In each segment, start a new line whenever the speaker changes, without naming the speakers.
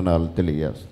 వందనాలు తెలియజేస్తున్నాను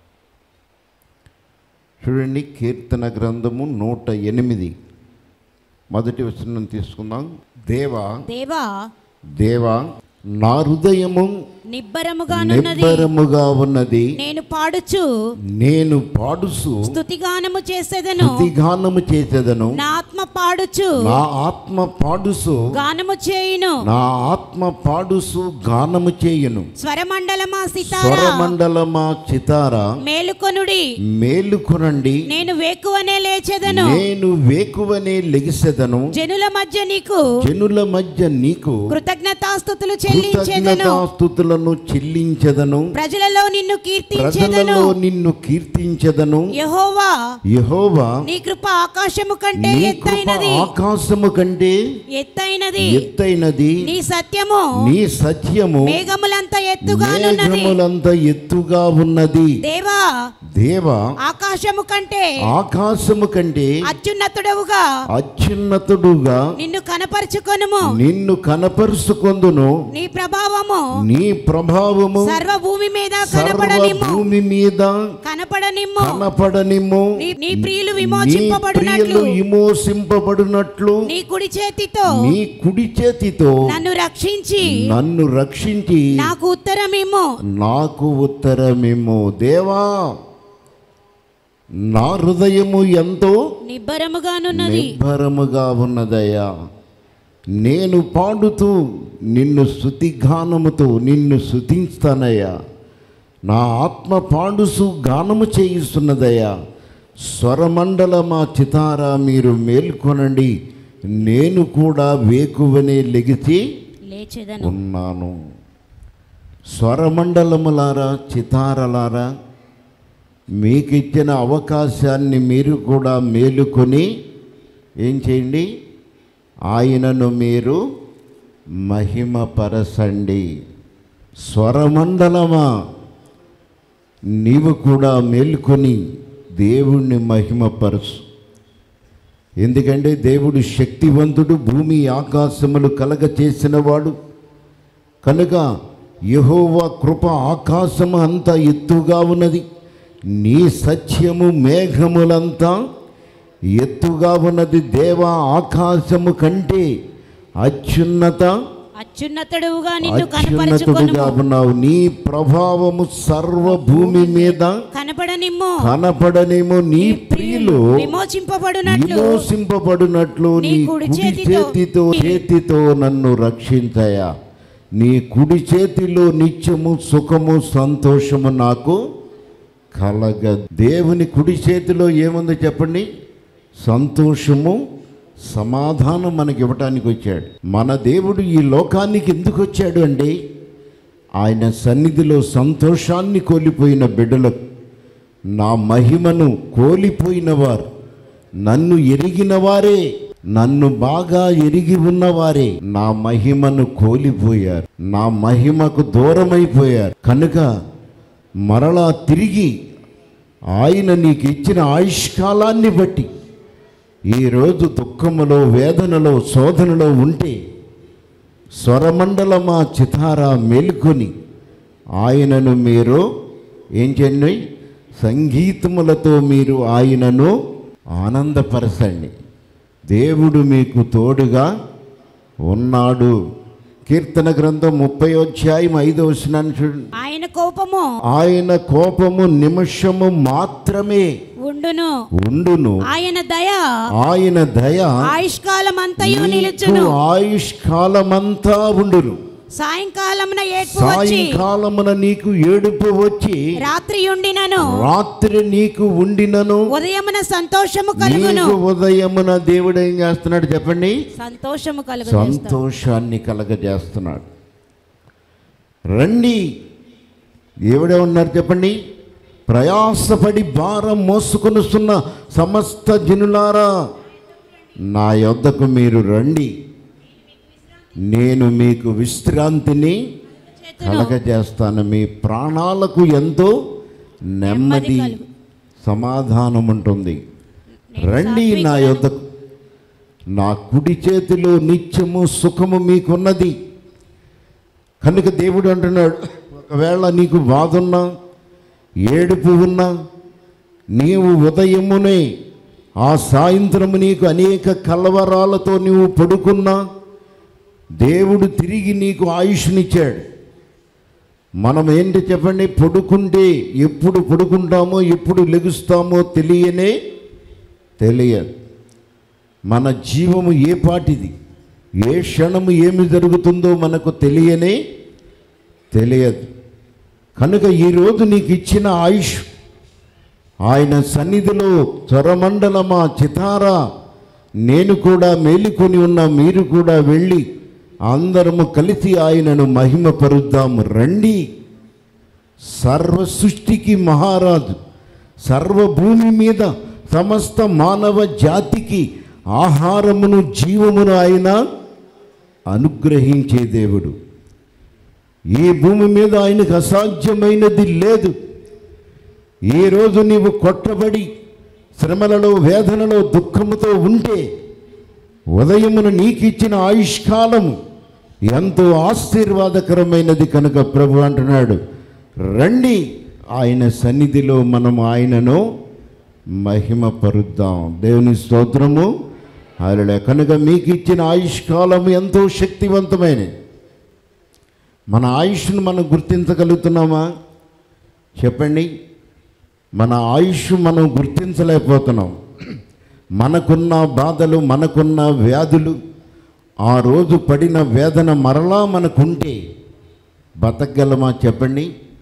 చూడండి కీర్తన గ్రంథము నూట ఎనిమిది మొదటి వచనం తీసుకుందాం దేవా
దేవా
దేవా నా హృదయము
నిబ్బరముగానున్నది
నిబ్బరముగా ఉన్నది
నేను పాడుచు
నేను పాడుసు
స్తుతిగానము చేసేదను
స్థుతిగానము చేసేదను
నా ఆత్మ పాడుచు
నా ఆత్మ పాడుసు
గానము చేయును
నా ఆత్మ పాడుసు గానము చేయును
స్వరమండలమా సితారా
స్వరమండలమా చితార
మేలుకొనుడి
మేలుకొనండి
నేను వేకువనే లేచెదను
నేను వేకువనే లెగిసెదను
జనుల మధ్య నీకు
జనుల మధ్య నీకు
కృతజ్ఞతాస్థుతులు చెల్లించేదను
కృతజ్ఞతాస్తుతులను చెల్లించదను
ప్రజలలో నిన్ను కీర్తించేదను
ప్రజలలో నిన్ను కీర్తించదను
యహోవా
యహోవా
నీ కృప ఆకాశము కంటే
నీ కృప
ఎత్తైనది
ఆకాశము కంటే
ఎత్తైనది
ఎత్తైనది
నీ సత్యము
నీ సత్యము
మేఘములంత ఎత్తుగానున్నది
మేఘములంత ఎత్తుగా ఉన్నది
దేవా
దేవా
ఆకాశము కంటే
ఆకాశము కంటే
అత్యున్నతుడవుగా
అత్యున్నతుడుగా
నిన్ను కనపరుచుకొనుము
నిన్ను కనపరుచుకొందును
నీ ప్రభావము
నీ ప్రభావము
సర్వ భూమి మీద
సర్వ
కనపడనిమ్ము
భూమి మీద
కనపడనిమ్ము
కనపడనిమ్ము
నీ- నీ ప్రియులు
నీ
విమోచింపబడినట్లు
ప్రియులు విమోచింపబడినట్లు
నీ కుడి చేతితో
నీ కుడి చేతితో
నన్ను రక్షించి
నన్ను రక్షించి
నాకు ఉత్తరమిమ్ము
నాకు ఉత్తరమేమో దేవా నా హృదయము ఎంతో
నిబ్బరముగానున్నది
నిబ్బరముగా ఉన్నదయ్యా నేను పాడుతూ నిన్ను శృతిగానముతో నిన్ను శృతిస్తానయ్యా నా ఆత్మ పాడుసు గానము చేయిస్తున్నదయ్యా స్వరమండలమా చితారా మీరు మేల్కొనండి నేను కూడా వేకువనే లెగిసి
లేచెదను
ఉన్నాను స్వరమండలములారా చితారలారా మీకు ఇచ్చిన అవకాశాన్ని మీరు కూడా మేలుకొని ఏం చేయండి ఆయనను మీరు మహిమపరచండి స్వరమండలమా నీవు కూడా మేల్కొని దేవుణ్ణి మహిమపరచు ఎందుకంటే దేవుడు శక్తివంతుడు భూమి ఆకాశములు కలగ చేసినవాడు కనుక యెహోవా కృప ఆకాశము అంతా ఎత్తుగా ఉన్నది నీ సత్యము మేఘములంతా ఎత్తుగా ఉన్నది దేవా ఆకాశము కంటే అత్యున్నత
అత్యున్నతుడుగా నిన్ను
అత్యున్నతుడుగా
కనపరుచుకొనుము
ఉన్నావు నీ ప్రభావము సర్వ భూమి మీద
కనపడనిమ్ము
కనపడనేమో నీ ప్రియులు
విమోచింపబడినట్లు
విమోసింపబడినట్లు
నీ
నీ
కుడి
కుడి
చేతితో-
చేతితో చేతితో నన్ను రక్షించయా నీ కుడి చేతిలో నిత్యము సుఖము సంతోషము నాకు కలగ దేవుని కుడి చేతిలో ఏముందో చెప్పండి సంతోషము సమాధానం మనకి ఇవ్వటానికి వచ్చాడు మన దేవుడు ఈ లోకానికి ఎందుకు వచ్చాడు అంటే ఆయన సన్నిధిలో సంతోషాన్ని కోల్పోయిన బిడ్డలకు నా మహిమను కోల్పోయిన వారు నన్ను ఎరిగిన వారే నన్ను బాగా ఎరిగి ఉన్నవారే నా మహిమను కోల్పోయారు నా మహిమకు దూరమైపోయారు కనుక మరలా తిరిగి ఆయన నీకు ఇచ్చిన ఆయుష్కాలాన్ని బట్టి ఈరోజు దుఃఖములో వేదనలో శోధనలో ఉంటే స్వరమండలమా చితారా మేలుకొని ఆయనను మీరు ఏం చేయండి సంగీతములతో మీరు ఆయనను ఆనందపరచండి దేవుడు మీకు తోడుగా ఉన్నాడు కీర్తన గ్రంథం ముప్పై అధ్యాయం ఐదో వచనాన్ని చూడండి
ఆయన కోపము
ఆయన కోపము నిమిషము మాత్రమే
ఉండును
ఉండును
ఆయన దయ
ఆయన దయ
ఆయుష్కాలం అంతయు
నీకు
నిలుచును
ఆయుష్కాలమంతా ఉండును
సాయంకాలమున ఏడ్పు వచ్చి
సాయంకాలమున నీకు ఏడుపు వచ్చి
రాత్రి ఉండినను
రాత్రి నీకు ఉండినను
ఉదయమున సంతోషము కలుగును
నీకు ఉదయమున దేవుడు ఏం చేస్తున్నాడు చెప్పండి
సంతోషము కలుగు
సంతోషాన్ని కలగజేస్తున్నాడు రండి దేవుడే ఉన్నారు చెప్పండి ప్రయాసపడి భారం మోసుకొనుస్తున్న సమస్త జనులారా నా యొద్దకు మీరు రండి నేను మీకు విశ్రాంతిని కలగజేస్తాను మీ ప్రాణాలకు ఎంతో నెమ్మది
కలుగు.
సమాధానం ఉంటుంది రండి నా యొద్దకు నా కుడి చేతిలో నిత్యము సుఖము మీకున్నది కనుక దేవుడు అంటున్నాడు ఒకవేళ నీకు బాధ ఉన్నా ఏడుపు ఉన్నా నీవు ఉదయమునే ఆ సాయంత్రము నీకు అనేక కలవరాలతో నీవు పడుకున్నా దేవుడు తిరిగి నీకు ఆయుష్నిచ్చాడు మనం ఏంటి చెప్పండి పడుకుంటే ఎప్పుడు పడుకుంటామో ఎప్పుడు లెగుస్తామో తెలియనే తెలియదు మన జీవము ఏ పాటిది ఏ క్షణము ఏమి జరుగుతుందో మనకు తెలియనే తెలియదు కనుక ఈరోజు నీకు ఇచ్చిన ఆయుష్ ఆయన సన్నిధిలో త్వరమండలమా చితారా నేను కూడా మేలుకొని ఉన్న మీరు కూడా వెళ్ళి అందరము కలిసి ఆయనను మహిమపరుద్దాము రండి సర్వ సృష్టికి మహారాజు సర్వభూమి మీద సమస్త మానవ జాతికి ఆహారమును జీవమును ఆయన అనుగ్రహించే దేవుడు ఈ భూమి మీద ఆయనకు అసాధ్యమైనది లేదు ఈ రోజు నీవు కొట్టబడి శ్రమలలో వేదనలో దుఃఖముతో ఉంటే ఉదయమును నీకిచ్చిన ఆయుష్కాలము ఎంతో ఆశీర్వాదకరమైనది కనుక ప్రభు అంటున్నాడు రండి ఆయన సన్నిధిలో మనం ఆయనను మహిమపరుద్దాం దేవుని స్తోత్రము ఆయన కనుక మీకు ఇచ్చిన ఆయుష్కాలము ఎంతో శక్తివంతమైనది మన ఆయుష్ను మనం గుర్తించగలుగుతున్నామా చెప్పండి మన ఆయుష్ మనం గుర్తించలేకపోతున్నాం మనకున్న బాధలు మనకున్న వ్యాధులు ఆ రోజు పడిన వేదన మరలా మనకుంటే బతకగలమా చెప్పండి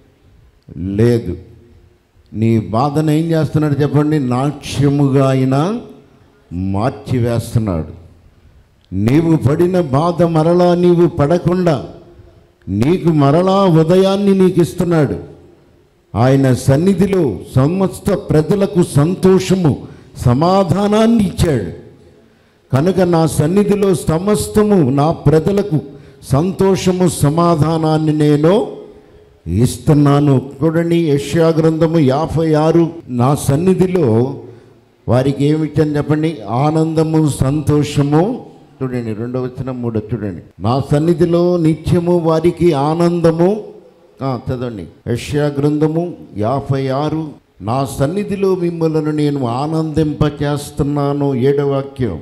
లేదు నీ బాధను ఏం చేస్తున్నాడు చెప్పండి నాట్యముగా ఆయన మార్చివేస్తున్నాడు నీవు పడిన బాధ మరలా నీవు పడకుండా నీకు మరలా ఉదయాన్ని నీకు ఇస్తున్నాడు ఆయన సన్నిధిలో సమస్త ప్రజలకు సంతోషము సమాధానాన్ని ఇచ్చాడు కనుక నా సన్నిధిలో సమస్తము నా ప్రజలకు సంతోషము సమాధానాన్ని నేను ఇస్తున్నాను చూడండి యెషయా గ్రంథము యాభై ఆరు నా సన్నిధిలో వారికి ఏమిచ్చని చెప్పండి ఆనందము సంతోషము చూడండి రెండవ వచ్చిన మూడో చూడండి నా సన్నిధిలో నిత్యము వారికి ఆనందము ఆ, చదవండి యెషయా గ్రంథము యాభై ఆరు నా సన్నిధిలో మిమ్మలను నేను ఆనందింపచేస్తున్నాను ఏడవ వాక్యం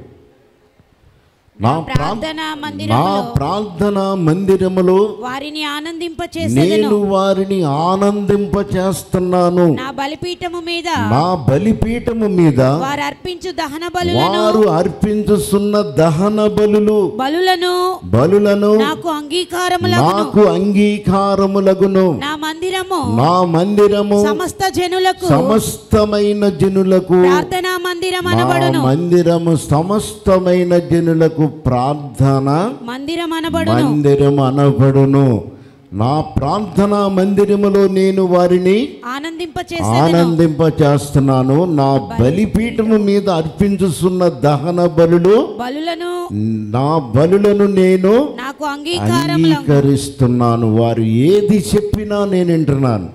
నా ప్రార్థ
ప్రార్థన
నా
మందిరములో
ప్రార్థన మందిరములో
వారిని ఆనందింపచేసేదను
నేను వారిని ఆనందింపచేస్తున్నాను
నా బలిపీఠము మీద
నా బలిపీఠము మీద
వారు అర్పించు దహన బలులను
వారు అర్పించుతున్న దహన బలులు
బలులను
బలులను
నాకు అంగీకారములగును
నాకు అంగీకారములగును
నా మందిరము
నా మందిరము
సమస్త జనులకు
సమస్తమైన జనులకు
ప్రార్థనా మందిరం
నా
అనబడును
మందిరము సమస్తమైన జనులకు ప్రార్థన
మందిరం అనబడును
మందిరం అనబడును నా ప్రార్థనా మందిరములో నేను వారిని
ఆనందింపచేసేదను
ఆనందింప చేస్తున్నాను నా బలిపీఠము మీద అర్పించుతున్న దహన బలులు
బలులను
నా బలులను నేను
నాకు అంగీకారములు
అంగీకరిస్తున్నాను వారు ఏది చెప్పినా నేను వింటున్నాను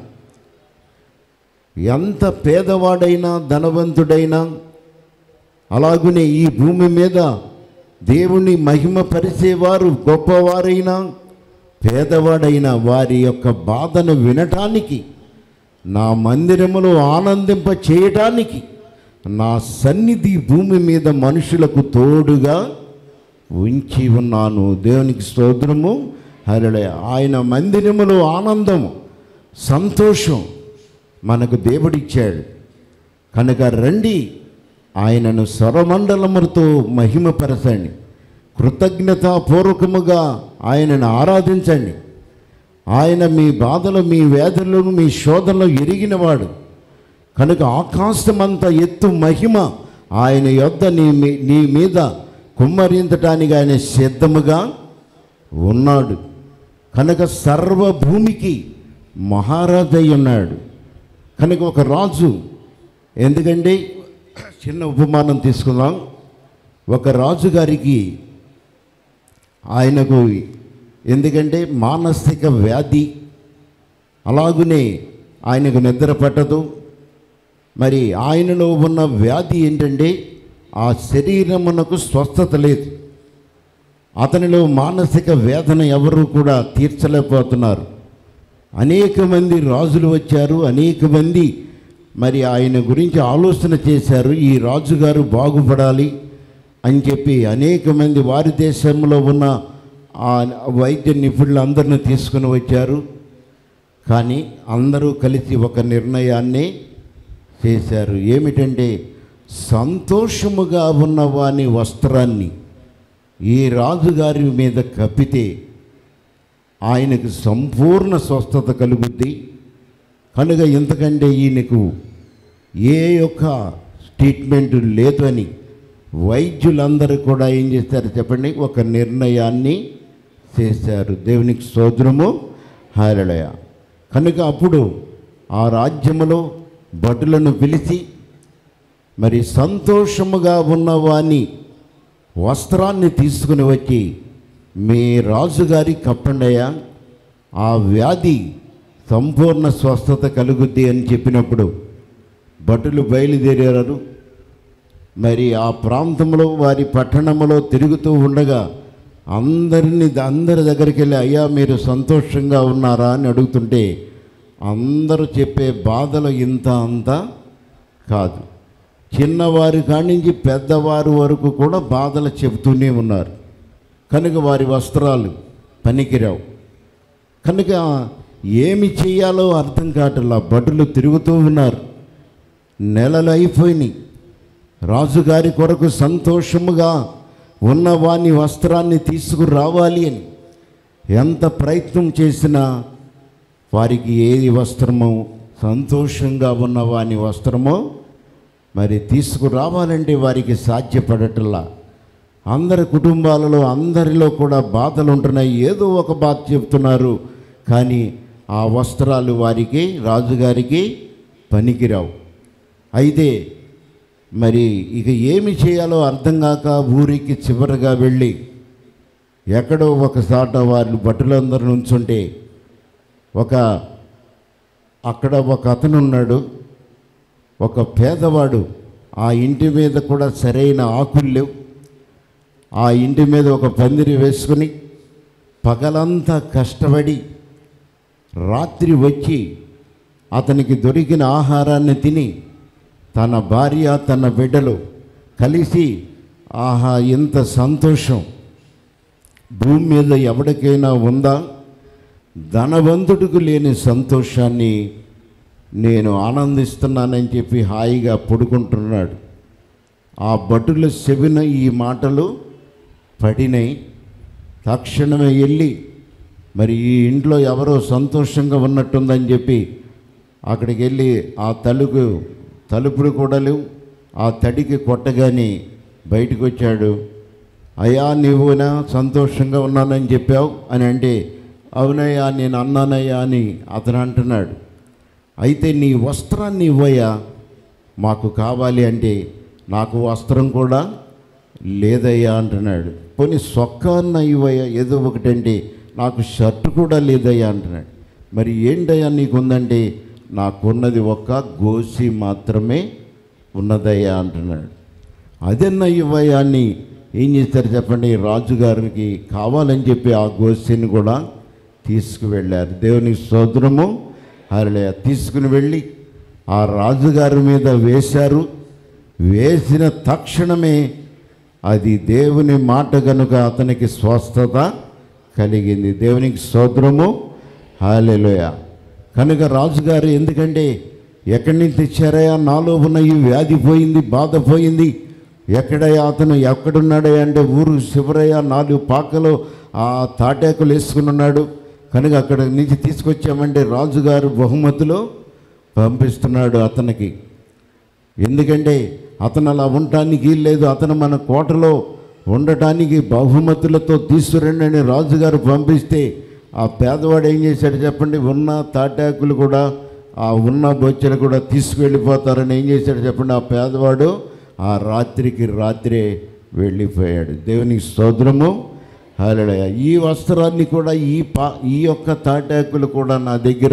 ఎంత పేదవాడైనా ధనవంతుడైనా అలాగునే ఈ భూమి మీద దేవుని మహిమ పరిచేవారు గొప్పవారైనా పేదవాడైన వారి యొక్క బాధను వినటానికి నా మందిరములో ఆనందింప చేయటానికి నా సన్నిధి భూమి మీద మనుషులకు తోడుగా ఉంచి ఉన్నాను దేవునికి స్తోత్రము హరళ ఆయన మందిరములో ఆనందము సంతోషం మనకు దేవుడిచ్చాడు కనుక రండి ఆయనను స్వరమండలములతో మహిమపరచండి కృతజ్ఞతాపూర్వకముగా ఆయనను ఆరాధించండి ఆయన మీ బాధలు మీ వేదనలను మీ శోధనలు ఎరిగినవాడు కనుక ఆకాశమంత ఎత్తు మహిమ ఆయన యొద్ద నీ మీ నీ మీద కుమ్మరించటానికి ఆయన సిద్ధముగా ఉన్నాడు కనుక సర్వభూమికి మహారాజై ఉన్నాడు కనుక ఒక రాజు ఎందుకంటే చిన్న ఉపమానం తీసుకుందాం ఒక రాజు గారికి ఆయనకు ఎందుకంటే మానసిక వ్యాధి అలాగునే ఆయనకు నిద్ర పట్టదు మరి ఆయనలో ఉన్న వ్యాధి ఏంటంటే ఆ శరీరమునకు స్వస్థత లేదు అతనిలో మానసిక వేదన ఎవరు కూడా తీర్చలేకపోతున్నారు అనేక మంది రాజులు వచ్చారు అనేక మంది మరి ఆయన గురించి ఆలోచన చేశారు ఈ రాజుగారు బాగుపడాలి అని చెప్పి అనేక మంది వారి దేశంలో ఉన్న ఆ వైద్య నిపుణులందరిని తీసుకుని వచ్చారు కానీ అందరూ కలిసి ఒక నిర్ణయాన్ని చేశారు ఏమిటంటే సంతోషముగా ఉన్న వాని వస్త్రాన్ని ఈ రాజుగారి మీద కప్పితే ఆయనకు సంపూర్ణ స్వస్థత కలుగుద్ది కనుక ఎందుకంటే ఈయనకు ఏ యొక్క ట్రీట్మెంట్ లేదు అని వైద్యులందరూ కూడా ఏం చేస్తారు చెప్పండి ఒక నిర్ణయాన్ని చేశారు దేవునికి సోదరము హారళయ కనుక అప్పుడు ఆ రాజ్యములో భటులను పిలిచి మరి సంతోషముగా ఉన్నవాని వస్త్రాన్ని తీసుకుని వచ్చి మీ రాజుగారి కప్పండయ్యా ఆ వ్యాధి సంపూర్ణ స్వస్థత కలుగుద్ది అని చెప్పినప్పుడు భటులు బయలుదేరారు మరి ఆ ప్రాంతంలో వారి పట్టణంలో తిరుగుతూ ఉండగా అందరిని అందరి దగ్గరికి వెళ్ళి అయ్యా మీరు సంతోషంగా ఉన్నారా అని అడుగుతుంటే అందరూ చెప్పే బాధలు ఇంత అంత కాదు చిన్నవారి కాడి నుంచి పెద్దవారి వరకు కూడా బాధలు చెబుతూనే ఉన్నారు కనుక వారి వస్త్రాలు పనికిరావు కనుక ఏమి చేయాలో అర్థం కావట్లా భటులు తిరుగుతూ ఉన్నారు నెలలు అయిపోయినాయి రాజుగారి కొరకు సంతోషముగా ఉన్న వాని వస్త్రాన్ని తీసుకురావాలి అని ఎంత ప్రయత్నం చేసినా వారికి ఏది వస్త్రమో సంతోషంగా ఉన్న వాని వస్త్రమో మరి తీసుకురావాలంటే వారికి సాధ్యపడటల్లా అందరి కుటుంబాలలో అందరిలో కూడా బాధలు ఉంటున్నాయి ఏదో ఒక బాధ చెప్తున్నారు కానీ ఆ వస్త్రాలు వారికి రాజుగారికి పనికిరావు అయితే మరి ఇక ఏమి చేయాలో అర్థం కాక ఊరికి చివరగా వెళ్ళి ఎక్కడో ఒక చాట వాళ్ళు భటులందరూ నుంచుంటే ఒక అక్కడ ఒక అతను ఉన్నాడు ఒక పేదవాడు ఆ ఇంటి మీద కూడా సరైన ఆకులు లేవు ఆ ఇంటి మీద ఒక పందిరి వేసుకుని పగలంతా కష్టపడి రాత్రి వచ్చి అతనికి దొరికిన ఆహారాన్ని తిని తన భార్య తన బిడ్డలు కలిసి ఆహా ఎంత సంతోషం భూమి మీద ఎవరికైనా ఉందా ధనవంతుడికి లేని సంతోషాన్ని నేను ఆనందిస్తున్నానని చెప్పి హాయిగా పడుకుంటున్నాడు ఆ భటుల చెవిన ఈ మాటలు పడినాయి తక్షణమే వెళ్ళి మరి ఈ ఇంట్లో ఎవరో సంతోషంగా ఉన్నట్టుందని చెప్పి అక్కడికి వెళ్ళి ఆ తలుపు తలుపులు కూడా లేవు ఆ తడికి కొట్టగానే బయటకు వచ్చాడు అయ్యా నీవునా సంతోషంగా ఉన్నానని చెప్పావు అని అంటే అవునయ్యా నేను అన్నానయ్యా అని అతను అంటున్నాడు అయితే నీ వస్త్రాన్ని ఇవ్వయ్యా మాకు కావాలి అంటే నాకు వస్త్రం కూడా లేదయ్యా అంటున్నాడు పోనీ సొక్కాన్న ఇవ్వయ్యా ఏదో ఒకటంటే నాకు షర్ట్ కూడా లేదయ్యా అంటున్నాడు మరి ఏంటయ్యా నీకుందంటే నాకున్నది ఒక్క గోసి మాత్రమే ఉన్నదయ్యా అంటున్నాడు అదన్న ఇవ్వయ్యా అని ఏం చేస్తారు చెప్పండి రాజుగారికి కావాలని చెప్పి ఆ గోసిని కూడా తీసుకువెళ్ళారు దేవుని సోదరము హరళయ తీసుకుని వెళ్ళి ఆ రాజుగారి మీద వేశారు వేసిన తక్షణమే అది దేవుని మాట కనుక అతనికి స్వస్థత కలిగింది దేవునికి స్తోత్రము హాలెలోయ కనుక రాజుగారు ఎందుకంటే ఎక్కడి నుంచి తెచ్చారయ్యా నాలో ఉన్న ఈ వ్యాధి పోయింది బాధ పోయింది ఎక్కడయ్యా అతను ఎక్కడున్నాడయ్యా అంటే ఊరు శివరయ్య నాలుగు పాకలో ఆ తాటాకులు వేసుకుని ఉన్నాడు కనుక అక్కడ నుంచి తీసుకొచ్చామంటే రాజుగారు బహుమతిలో పంపిస్తున్నాడు అతనికి ఎందుకంటే అతను అలా ఉండటానికి లేదు అతను మన కోటలో ఉండటానికి బహుమతులతో తీసుకురండి అని రాజుగారు పంపిస్తే ఆ పేదవాడు ఏం చేశాడు చెప్పండి ఉన్న తాటాకులు కూడా ఆ ఉన్న బొచ్చెలు కూడా తీసుకువెళ్ళిపోతారని ఏం చేశాడు చెప్పండి ఆ పేదవాడు ఆ రాత్రికి రాత్రే వెళ్ళిపోయాడు దేవునికి స్తోత్రము హల్లెలూయా ఈ వస్త్రాన్ని కూడా ఈ పా ఈ యొక్క తాటాకులు కూడా నా దగ్గర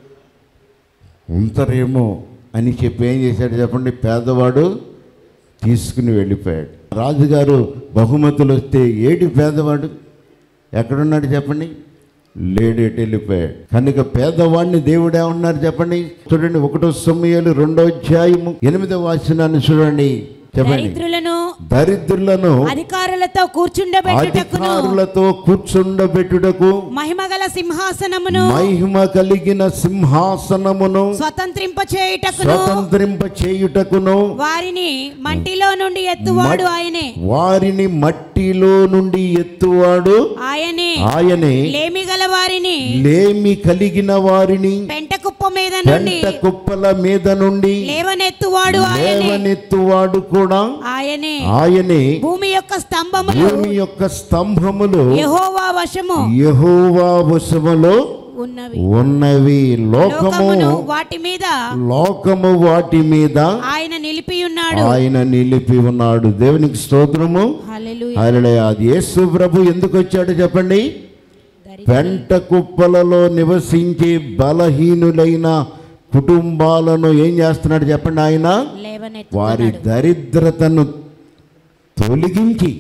ఉంటారేమో అని చెప్పి ఏం చేశాడు చెప్పండి పేదవాడు తీసుకుని వెళ్ళిపోయాడు రాజుగారు బహుమతులు వస్తే ఏడి పేదవాడు ఎక్కడున్నాడు చెప్పండి లేడేటి వెళ్ళిపోయాడు కనుక పేదవాడిని దేవుడే ఉన్నారు చెప్పండి చూడండి ఒకటో సమయాలు రెండో అధ్యాయము ఎనిమిదో వాచనాన్ని చూడండి చెప్పండి
దరిద్రులను
దరిద్రులను
అధికారులతో కూర్చుండబెట్టుటకును
అధికారులతో కూర్చుండబెట్టుటకు
మహిమగల సింహాసనమును
మహిమ కలిగిన సింహాసనమును
స్వతంత్రింప చేయుటకును
స్వతంత్రింప చేయుటకును
వారిని మంటిలో నుండి ఎత్తువాడు
మట్-
ఆయనే
వారిని మట్టిలో నుండి ఎత్తువాడు
ఆయనే
ఆయనే
లేమి గల వారిని
లేమి కలిగిన వారిని
పెంట కుప్ప మీద నుండి
పెంట కుప్పల మీద నుండి
లేవనెత్తువాడు ఆయనే
లేవనెత్తువాడు కూడా
ఆయనే
ఆయనే
భూమి యొక్క స్తంభములు
భూమి యొక్క స్తంభములు
యెహోవా వశము
యెహోవా వశములో
ఉన్నవి
ఉన్నవి లోకము
లోకమును వాటి మీద
లోకము వాటి మీద
ఆయన నిలిపి ఉన్నాడు
ఆయన నిలిపి ఉన్నాడు దేవునికి స్తోత్రము
హల్లెలూయా.
హల్లెలూయా. అది యేసు ప్రభు ఎందుకు వచ్చాడు చెప్పండి పెంట కుప్పలలో నివసించే బలహీనులైన కుటుంబాలను ఏం చేస్తున్నాడు చెప్పండి ఆయన వారి
లేవనెత్తుతున్నాడు
దరిద్రతను తొలగించి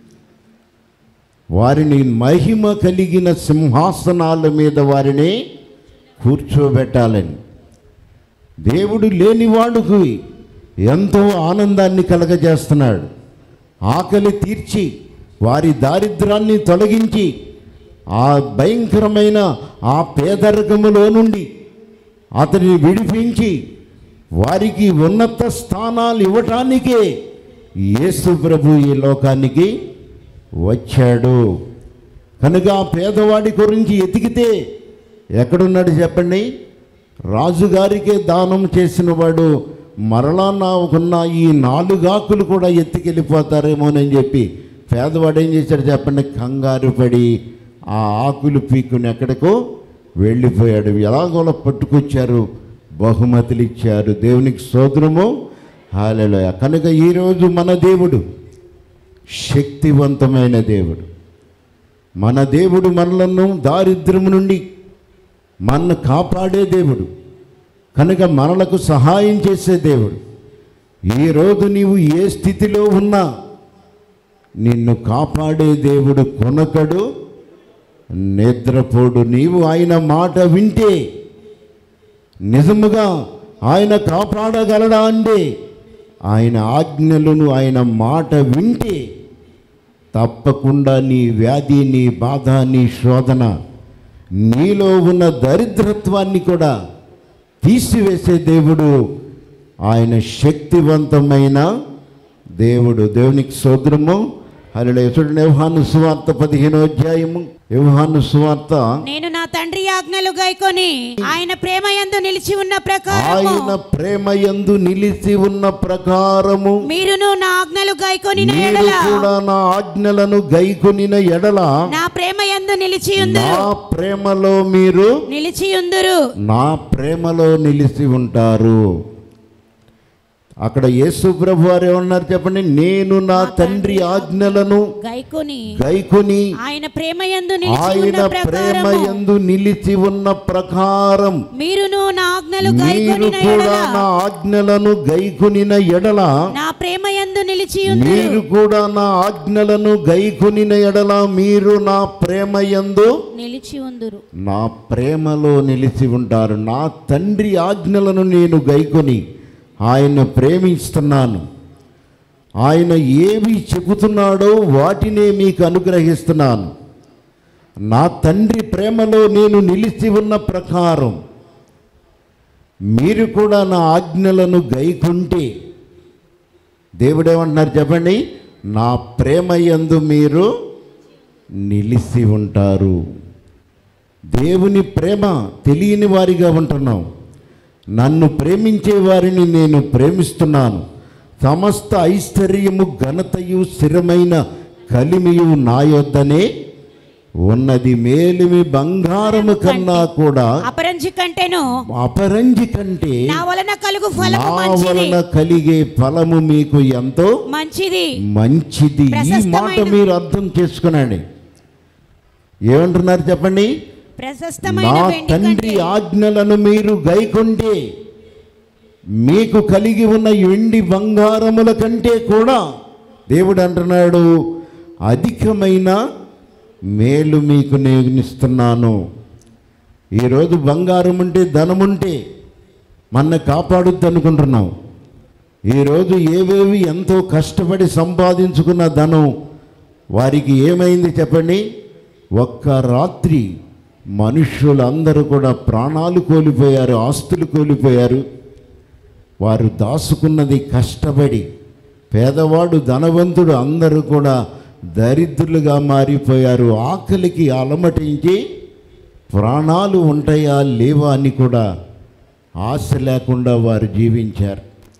వారిని మహిమ కలిగిన సింహాసనాల మీద వారిని కూర్చోబెట్టాలని దేవుడు లేనివాడుకు ఎంతో ఆనందాన్ని కలగజేస్తున్నాడు ఆకలి తీర్చి వారి దారిద్రాన్ని తొలగించి ఆ భయంకరమైన ఆ పేదరికములో నుండి అతనిని విడిపించి వారికి ఉన్నత స్థానాలు ఇవ్వటానికే యేసు ప్రభు ఈ లోకానికి వచ్చాడు కనుక ఆ పేదవాడి గురించి ఎతికితే ఎక్కడున్నాడు చెప్పండి రాజుగారికే దానం చేసిన వాడు మరలా నాకున్న ఈ నాలుగాకులు కూడా ఎత్తుకెళ్ళిపోతారేమోనని చెప్పి పేదవాడు ఏం చేశాడు చెప్పండి కంగారు పడి ఆ ఆకులు పీక్కుని ఎక్కడికో వెళ్ళిపోయాడు ఎలాగోలా పట్టుకొచ్చారు బహుమతులు ఇచ్చారు దేవునికి సోదరము హాలెలోయ కనుక ఈరోజు మన దేవుడు శక్తివంతమైన దేవుడు మన దేవుడు మనలను దారిద్ర్యము నుండి మనను కాపాడే దేవుడు కనుక మనలకు సహాయం చేసే దేవుడు ఈరోజు నీవు ఏ స్థితిలో ఉన్నా నిన్ను కాపాడే దేవుడు కొనకడు నిద్రపోడు నీవు ఆయన మాట వింటే నిజముగా ఆయన కాపాడగలడా అంటే ఆయన ఆజ్ఞలను ఆయన మాట వింటే తప్పకుండా నీ వ్యాధి నీ బాధ నీ శోధన నీలో ఉన్న దరిద్రత్వాన్ని కూడా తీసివేసే దేవుడు ఆయన శక్తివంతమైన దేవుడు దేవునికి సోదరము హరిలో చూడండి యోహాను సువార్త పదిహేనో అధ్యాయము యోహాను సువార్త
నేను నా తండ్రి ఆజ్ఞలు గైకొని ఆయన ప్రేమ యందు నిలిచి ఉన్న ప్రకారము
ఆయన ప్రేమ యందు నిలిచి ఉన్న ప్రకారము
మీరును నా ఆజ్ఞలు గైకొని
మీరు
ఎడల
కూడా నా ఆజ్ఞలను గైకొనిన ఎడల
నా ప్రేమ యందు నిలిచి
నా
ఉందురు
ప్రేమలో మీరు
నిలిచి ఉందురు
నా ప్రేమలో నిలిచి ఉంటారు అక్కడ యేసు ప్రభు వారు ఏమన్నారు చెప్పండి నేను నా తండ్రి ఆజ్ఞలను
గైకొని
గైకొని
ఆయన ప్రేమ యందు నిలిచి
ఆయన
ఉన్న
ప్రేమ
ప్రకారము
యందు నిలిచి ఉన్న ప్రకారం
మీరును నా ఆజ్ఞలు
మీరు
గైకొనిన
కూడా
ఎడల
నా ఆజ్ఞలను గైకొనిన ఎడల
నా ప్రేమ యందు నిలిచి ఉందురు
మీరు కూడా నా ఆజ్ఞలను గైకొనిన ఎడల మీరు నా ప్రేమ యందు
నిలిచి ఉందురు
నా ప్రేమలో నిలిచి ఉంటారు నా తండ్రి ఆజ్ఞలను నేను గైకొని ఆయన ప్రేమిస్తున్నాను ఆయన ఏవి చెబుతున్నాడో వాటినే మీకు అనుగ్రహిస్తున్నాను నా తండ్రి ప్రేమలో నేను నిలిచి ఉన్న ప్రకారం మీరు కూడా నా ఆజ్ఞలను గైకుంటే దేవుడేమంటున్నారు చెప్పండి నా ప్రేమ యందు మీరు నిలిచి ఉంటారు దేవుని ప్రేమ తెలియని వారిగా ఉంటున్నాం నన్ను ప్రేమించే వారిని నేను ప్రేమిస్తున్నాను సమస్త ఐశ్వర్యము ఘనతయు స్థిరమైన కలిమియు నా యొద్దనే ఉన్నది మేలిమి బంగారము కన్నా కూడా
అపరంజి కంటేను
అపరంజి కంటే
నా వలన కలుగు
నా
ఫలము మంచిది
వలన కలిగే ఫలము మీకు ఎంతో
మంచిది
మంచిది ఈ మాట
ప్రశస్తమైన-
మీరు అర్థం చేసుకునండి ఏమంటున్నారు చెప్పండి
ప్రశస్తమైన
నా
వెండి
తండ్రి
కంటే
ఆజ్ఞలను మీరు గైకొంటే మీకు కలిగి ఉన్న వెండి బంగారముల కంటే కూడా దేవుడు అంటున్నాడు అధికమైన మేలు మీకు నేను ఇస్తున్నాను ఈరోజు బంగారం ఉంటే ధనం ఉంటే మన కాపాడుద్ది అనుకుంటున్నాం ఈరోజు ఏవేవి ఎంతో కష్టపడి సంపాదించుకున్న ధనం వారికి ఏమైంది చెప్పండి ఒక్క రాత్రి మనుష్యులందరూ కూడా ప్రాణాలు కోల్పోయారు ఆస్తులు కోల్పోయారు వారు దాచుకున్నది కష్టపడి పేదవాడు ధనవంతుడు అందరూ కూడా దరిద్రులుగా మారిపోయారు ఆకలికి అలమటించి ప్రాణాలు ఉంటాయా లేవా అని కూడా ఆశ లేకుండా వారు జీవించారు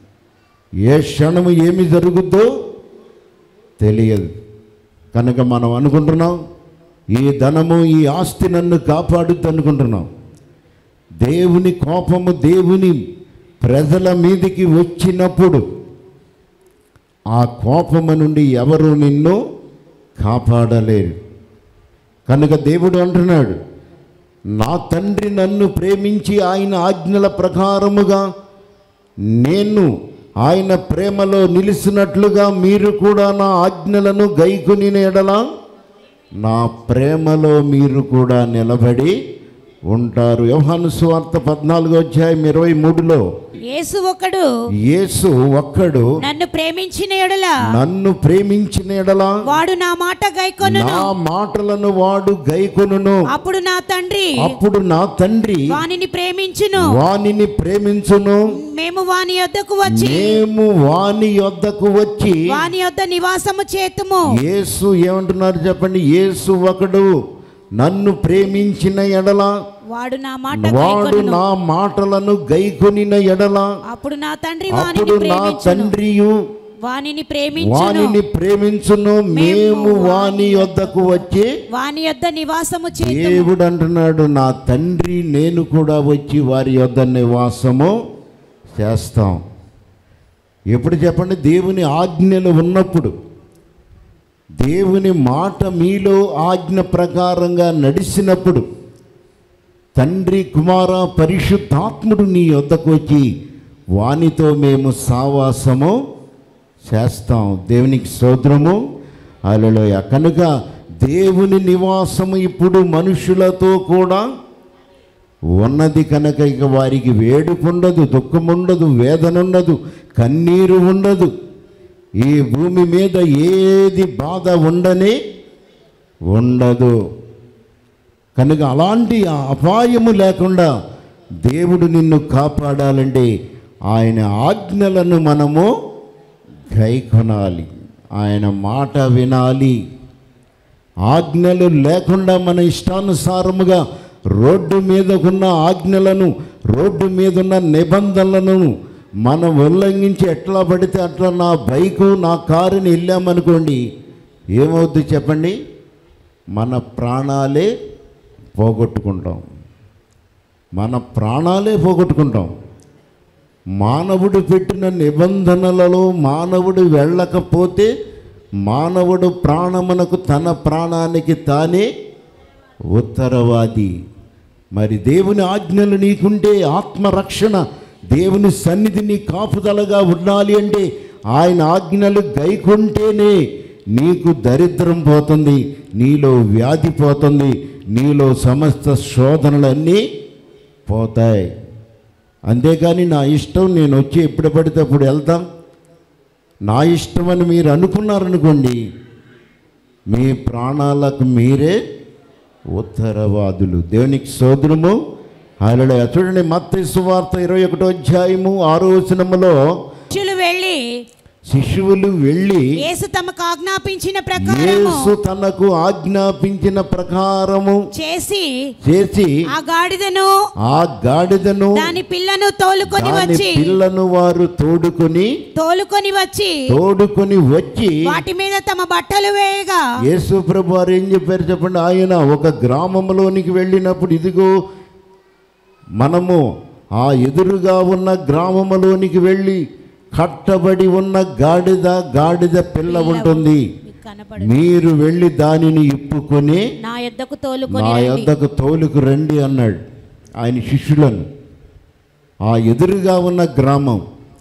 ఏ క్షణము ఏమి జరుగుద్దో తెలియదు కనుక మనం అనుకుంటున్నాం ఈ ధనము ఈ ఆస్తి నన్ను కాపాడుద్ది అనుకుంటున్నాం దేవుని కోపము దేవుని ప్రజల మీదికి వచ్చినప్పుడు ఆ కోపము నుండి ఎవరు నిన్ను కాపాడలేరు కనుక దేవుడు అంటున్నాడు నా తండ్రి నన్ను ప్రేమించి ఆయన ఆజ్ఞల ప్రకారముగా నేను ఆయన ప్రేమలో నిలిచినట్లుగా మీరు కూడా నా ఆజ్ఞలను గైకుని ఎడలా నా ప్రేమలో మీరు కూడా నిలబడి ఉంటారు యోహాను సువార్త పద్నాలుగో అధ్యాయం ఇరవై మూడులో
యేసు ఒకడు
యేసు ఒక్కడు
నన్ను ప్రేమించిన ఎడల
నన్ను ప్రేమించిన ఎడలా
వాడు నా మాట గైకొను
నా మాటలను వాడు గైకొనును
అప్పుడు నా తండ్రి
అప్పుడు నా తండ్రి
వానిని ప్రేమించును
వానిని ప్రేమించును
మేము వాని యొద్దకు వచ్చి
మేము వాని యొద్దకు వచ్చి
వాని యొద్ద నివాసము చేతుము
యేసు ఏమంటున్నారు చెప్పండి యేసు ఒకడు నన్ను ప్రేమించిన ఎడల
వాడు నా మాట
వాడు
గైకొనును
నా మాటలను గైకొనిన ఎడల
అప్పుడు నా తండ్రి వానిని
అప్పుడు నా
ప్రేమించును
తండ్రియు
వానిని ప్రేమించును
వానిని ప్రేమించును మేము వాని యొద్దకు వచ్చి
వాని యొద్ద నివాసము చేతుము
దేవుడు అంటున్నాడు నా తండ్రి నేను కూడా వచ్చి వారి యొద్ద నివాసము చేస్తాం ఎప్పుడు చెప్పండి దేవుని ఆజ్ఞలు ఉన్నప్పుడు దేవుని మాట మీలో ఆజ్ఞ ప్రకారంగా నడిచినప్పుడు తండ్రి కుమార పరిశుద్ధాత్ముడు నీ యొద్దకు వచ్చి వానితో మేము సావాసము చేస్తాం దేవునికి స్తోత్రము అలలోయ కనుక దేవుని నివాసము ఇప్పుడు మనుషులతో కూడా ఉన్నది కనుక ఇక వారికి వేడుకు ఉండదు దుఃఖం ఉండదు వేదన ఉండదు కన్నీరు ఉండదు ఈ భూమి మీద ఏది బాధ ఉండనే ఉండదు కనుక అలాంటి ఆ అపాయము లేకుండా దేవుడు నిన్ను కాపాడాలంటే ఆయన ఆజ్ఞలను మనము గైకొనాలి ఆయన మాట వినాలి ఆజ్ఞలు లేకుండా మన ఇష్టానుసారముగా రోడ్డు మీదకున్న ఆజ్ఞలను రోడ్డు మీదున్న నిబంధనలను మనం ఉల్లంఘించి ఎట్లా పడితే అట్లా నా బైకు నా కారుని వెళ్ళామనుకోండి ఏమవుద్ది చెప్పండి మన ప్రాణాలే పోగొట్టుకుంటాం మన ప్రాణాలే పోగొట్టుకుంటాం మానవుడు పెట్టిన నిబంధనలలో మానవుడు వెళ్ళకపోతే మానవుడు ప్రాణమునకు తన ప్రాణానికి తానే ఉత్తరవాది మరి దేవుని ఆజ్ఞలు నీకుంటే ఆత్మరక్షణ దేవుని సన్నిధి నీ కాపుదలగా ఉండాలి అంటే ఆయన ఆజ్ఞలు గైకుంటేనే నీకు దరిద్రం పోతుంది నీలో వ్యాధి పోతుంది నీలో సమస్త శోధనలన్నీ పోతాయి అంతేకాని నా ఇష్టం నేను వచ్చి ఎప్పుడు పడితే అప్పుడు వెళ్తాం నా ఇష్టం అని మీరు అనుకున్నారనుకోండి మీ ప్రాణాలకు మీరే ఉత్తరవాదులు దేవునికి సోదరము ఆయన చూడండి మత్త సువార్త ఇరవై ఒకటో అధ్యాయము ఆరో వచనములో
శిష్యులు వెళ్ళి
శిశువులు వెళ్ళి
యేసు తమకు ఆజ్ఞాపించిన ప్రకారము
యేసు తనకు ఆజ్ఞాపించిన ప్రకారము
చేసి
చేసి
ఆ గాడిదను
ఆ గాడిదను
దాని పిల్లను తోలుకొని
దాని
వచ్చి
పిల్లను వారు తోడుకొని
తోలుకొని వచ్చి
తోడుకొని వచ్చి
వాటి మీద తమ బట్టలు వేయగా
యేసు ప్రభు వారు ఏం చెప్పారు చెప్పండి ఆయన ఒక గ్రామంలోనికి వెళ్ళినప్పుడు ఇదిగో మనము ఆ ఎదురుగా ఉన్న గ్రామములోనికి వెళ్ళి కట్టబడి ఉన్న గాడిద గాడిద పిల్ల ఉంటుంది
మీకు కనపడు
మీరు వెళ్ళి దానిని ఇప్పుకొని
నా యొద్దకు తోలుకొని
నా
రండి.
యొద్దకు తోలుకు రండి అన్నాడు ఆయన శిష్యులను ఆ ఎదురుగా ఉన్న గ్రామం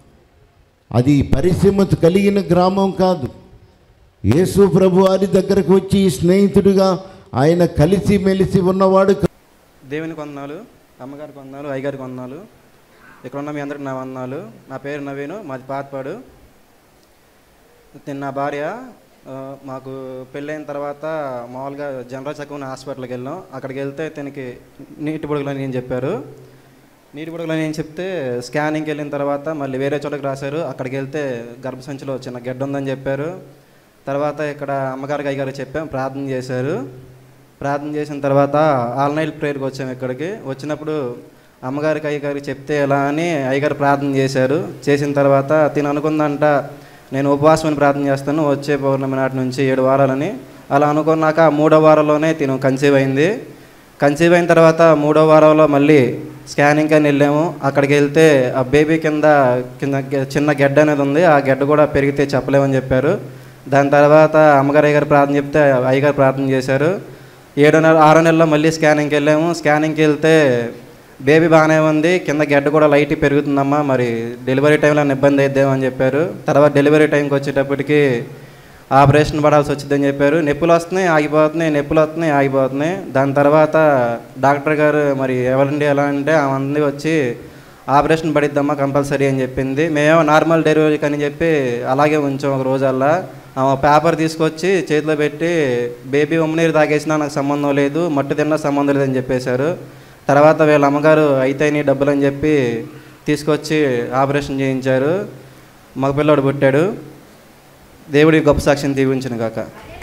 అది పరిశ్రమ కలిగిన గ్రామం కాదు యేసు ప్రభు వారి దగ్గరకు వచ్చి స్నేహితుడిగా ఆయన కలిసి మెలిసి ఉన్నవాడు
దేవుని వందనాలు అమ్మగారికి వందనాలు అయ్యగారికి వందనాలు ఇక్కడ ఉన్న మీ అందరికి నా వందనాలు నా పేరు నవీను మాది పాతపాడు తిన్న నా భార్య ఆ, మాకు పెళ్ళైన తర్వాత మామూలుగా జనరల్ చక్కని హాస్పిటల్కి వెళ్ళాం అక్కడికి వెళ్తే తనకి నీటి బుడగలని ఏం చెప్పారు నీటి బుడగలని ఏం చెప్తే స్కానింగ్కి వెళ్ళిన తర్వాత మళ్ళీ వేరే చోటకి రాశారు అక్కడికి వెళ్తే గర్భసంచిలో చిన్న గడ్డ ఉందని చెప్పారు తర్వాత ఇక్కడ అమ్మగారికి అయ్యగారికి చెప్పాం ప్రార్థన చేశారు ప్రార్థన చేసిన తర్వాత ఆల్ నైట్ ప్రేయర్కి వచ్చాము ఇక్కడికి వచ్చినప్పుడు అమ్మగారికి అయ్యగారికి చెప్తే ఎలా అని అయ్యగారు ప్రార్థన చేశారు చేసిన తర్వాత తిను అనుకుందంట నేను ఉపవాసమని ప్రార్థన చేస్తాను వచ్చే పౌర్ణమి నాటి నుంచి ఏడు వారాలని అలా అనుకున్నాక మూడో వారంలోనే తిను కన్సీవ్ అయింది కన్సీవ్ అయిన తర్వాత మూడో వారంలో మళ్ళీ స్కానింగ్ అని వెళ్ళాము అక్కడికి వెళ్తే ఆ బేబీ కింద కింద గె- చిన్న గెడ్డ అనేది ఉంది ఆ గెడ్డ కూడా పెరిగితే చెప్పలేమని చెప్పారు దాని తర్వాత అమ్మగారు అయ్యగారు ప్రార్థన చెప్తే అయ్యగారు ప్రార్థన చేశారు ఏడో నెల ఆరో నెలలో మళ్ళీ స్కానింగ్కి వెళ్ళాము స్కానింగ్కి వెళ్తే బేబీ బాగానే ఉంది కింద గడ్డ కూడా లైట్ పెరుగుతుందమ్మా మరి డెలివరీ టైంలో ఏమైనా ఇబ్బంది అయిద్దేమో అని చెప్పారు తర్వాత డెలివరీ టైంకి వచ్చేటప్పటికి ఆపరేషన్ పడాల్సి వచ్చిందని చెప్పారు నొప్పులు వస్తున్నాయి ఆగిపోతున్నాయి నొప్పులు వస్తున్నాయి ఆగిపోతున్నాయి దాని తర్వాత డాక్టర్ గారు మరి ఎవరండి ఎలా అంటే ఆమె వచ్చి ఆపరేషన్ పడిద్దమ్మా కంపల్సరీ అని చెప్పింది మేమేమో నార్మల్ డెలివరీకి అని చెప్పి అలాగే ఉంచాం ఒక రోజల్లా ఆమె పేపర్ తీసుకొచ్చి చేతిలో పెట్టి బేబీ ఉమ్మనీరు తాగేసినా నాకు సంబంధం లేదు మట్టు తిన్నా సంబంధం లేదని చెప్పేశారు తర్వాత వీళ్ళ అమ్మగారు అయితే నీ డబ్బులు అని చెప్పి తీసుకొచ్చి ఆపరేషన్ చేయించారు మగపిల్లాడు పుట్టాడు దేవుడి గొప్ప సాక్ష్యం దీవించిన కాక